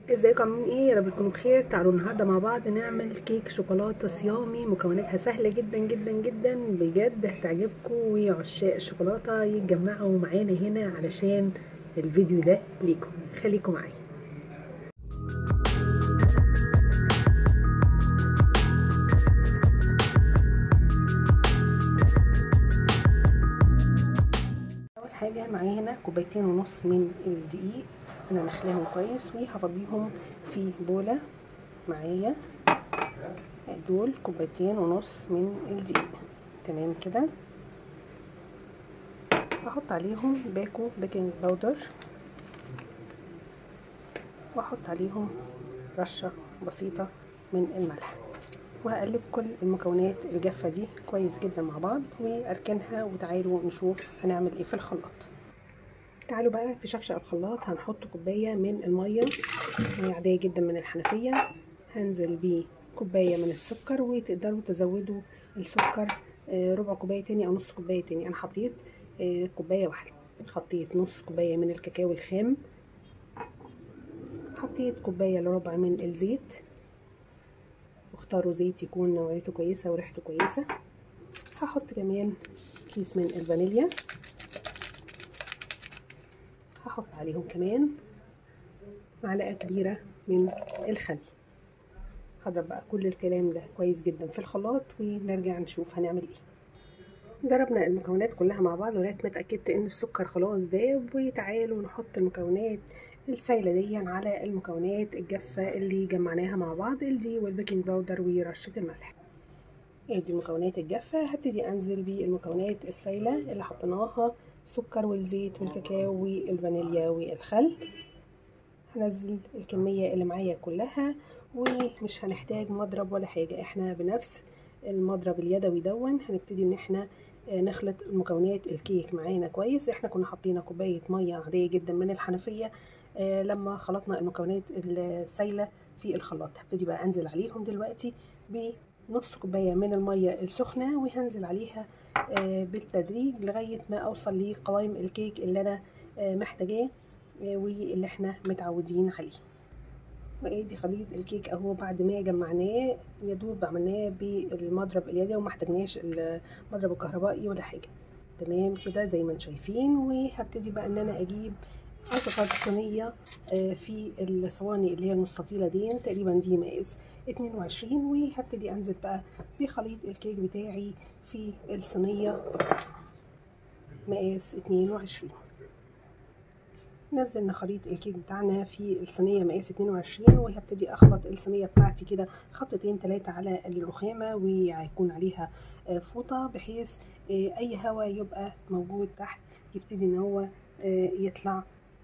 ازيكم عاملين ايه يا رب تكونوا بخير تعالوا النهارده مع بعض نعمل كيك شوكولاته صيامي مكوناتها سهله جدا جدا جدا بجد هتعجبكم وعشاق الشوكولاته يتجمعوا معانا هنا علشان الفيديو ده ليكم خليكم معايا اول حاجه معايا هنا كوبايتين ونص من الدقيق انا نخلاهم كويس وهفضيهم في بوله معايا دول كوبايتين ونص من الدقيق تمام كده هحط عليهم باكو بيكنج باودر واحط عليهم رشه بسيطه من الملح وهقلب كل المكونات الجافه دي كويس جدا مع بعض واركنها وتعالوا نشوف هنعمل ايه في الخلاط تعالوا بقى في شفشق الخلاط هنحط كوبايه من الميه ميه عاديه جدا من الحنفيه هنزل بيه كوبايه من السكر وتقدروا تزودوا السكر ربع كوبايه تاني او نص كوبايه تاني انا حطيت كوبايه واحده حطيت نص كوبايه من الكاكاو الخام حطيت كوبايه الا ربع من الزيت واختاروا زيت يكون نوعيته كويسه وريحته كويسه هحط كمان كيس من الفانيليا هحط عليهم كمان معلقه كبيره من الخل هضرب بقى كل الكلام ده كويس جدا في الخلاط ونرجع نشوف هنعمل ايه ضربنا المكونات كلها مع بعض لغايه ما اتاكدت ان السكر خلاص داب وتعالوا نحط المكونات السايله دي على المكونات الجافه اللي جمعناها مع بعض الدي والبيكنج باودر ورشه الملح ادي المكونات الجافه هبتدي انزل بالمكونات السايله اللي حطيناها السكر والزيت والكاكاو والفانيليا والخل هنزل الكميه اللي معايا كلها ومش هنحتاج مضرب ولا حاجه احنا بنفس المضرب اليدوي دون هنبتدي ان احنا نخلط المكونات الكيك معانا كويس احنا كنا حاطين كوبايه ميه عاديه جدا من الحنفيه آه لما خلطنا المكونات السايله في الخلاط هبتدي بقى انزل عليهم دلوقتي بنص كوبايه من الميه السخنه وهنزل عليها آه بالتدريج لغايه ما اوصل لقوام الكيك اللي انا آه محتاجاه واللي احنا متعودين عليه وادي خليط الكيك اهو بعد ما جمعناه يا دوب عملناه بالمضرب اليدوي وما احتاجناش المضرب الكهربائي ولا حاجه تمام كده زي ما انتم شايفين وهبتدي بقى ان انا اجيب اصغر صينيه في الصواني اللي هي المستطيله دي تقريبا دي مقاس 22 وهبتدي انزل بقى بخليط الكيك بتاعي في الصينيه مقاس 22 نزلنا خليط الكيك بتاعنا في الصينيه مقاس 22 وهبتدي اخبط الصينيه بتاعتي كده خبطتين ثلاثه على الرخامه وهيكون عليها فوطه بحيث اي هواء يبقى موجود تحت يبتدي ان هو يطلع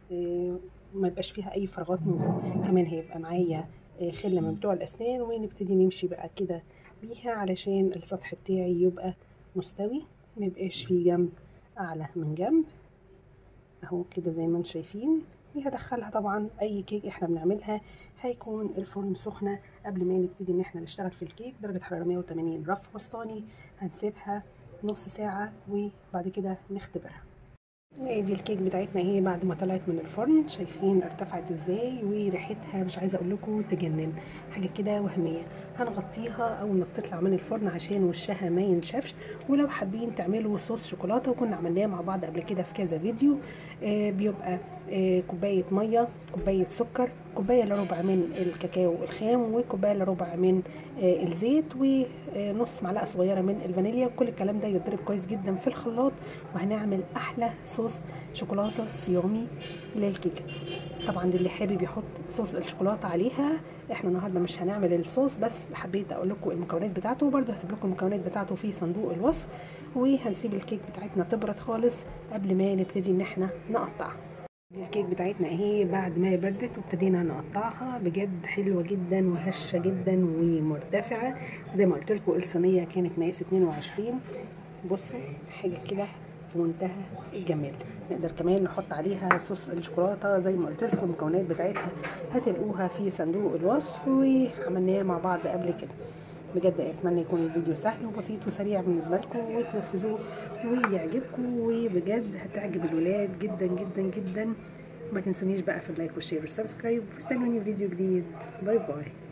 ما يبقاش فيها اي فراغات من جوه كمان هيبقى معايا خله من بتوع الاسنان ونبتدي نمشي بقى كده بيها علشان السطح بتاعي يبقى مستوي ما يبقاش فيه جنب اعلى من جنب اهو كده زي ما انتم شايفين وهدخلها طبعا اي كيك احنا بنعملها هيكون الفرن سخنه قبل ما نبتدي ان احنا نشتغل في الكيك درجه حراره 180 رف وسطاني هنسيبها نص ساعه وبعد كده نختبرها ادي الكيك بتاعتنا اهي بعد ما طلعت من الفرن شايفين ارتفعت ازاي وريحتها مش عايزه اقول لكم تجنن حاجه كده وهميه هنغطيها اول ما بتطلع من الفرن عشان وشها ما ينشفش ولو حابين تعملوا صوص شوكولاته وكنا عملناه مع بعض قبل كده في كذا فيديو آه بيبقى آه كوبايه ميه كوبايه سكر كوبايه الا ربع من الكاكاو الخام وكوبايه الا ربع من آه الزيت ونص معلقه صغيره من الفانيليا وكل الكلام ده يتضرب كويس جدا في الخلاط وهنعمل احلى صوص شوكولاته صيامي للكيكه طبعا اللي حابب يحط صوص الشوكولاته عليها احنا النهارده مش هنعمل الصوص بس حبيت اقول لكم المكونات بتاعته وبرده هسيب لكم المكونات بتاعته في صندوق الوصف وهنسيب الكيك بتاعتنا تبرد خالص قبل ما نبتدي ان احنا نقطعها دي الكيك بتاعتنا اهي بعد ما بردت وابتدينا نقطعها بجد حلوه جدا وهشه جدا ومرتفعه زي ما قلت لكم الصينيه كانت مقاس 22 بصوا حاجه كده في منتهى الجمال نقدر كمان نحط عليها صوص الشوكولاته زي ما قلت لكم المكونات بتاعتها هتلاقوها في صندوق الوصف وعملناه مع بعض قبل كده بجد اتمنى يكون الفيديو سهل وبسيط وسريع بالنسبه لكم وتنفذوه ويعجبكم وبجد هتعجب الولاد جدا جدا جدا وما تنسونيش بقى في اللايك والشير والسبسكرايب واستنوني في فيديو جديد باي باي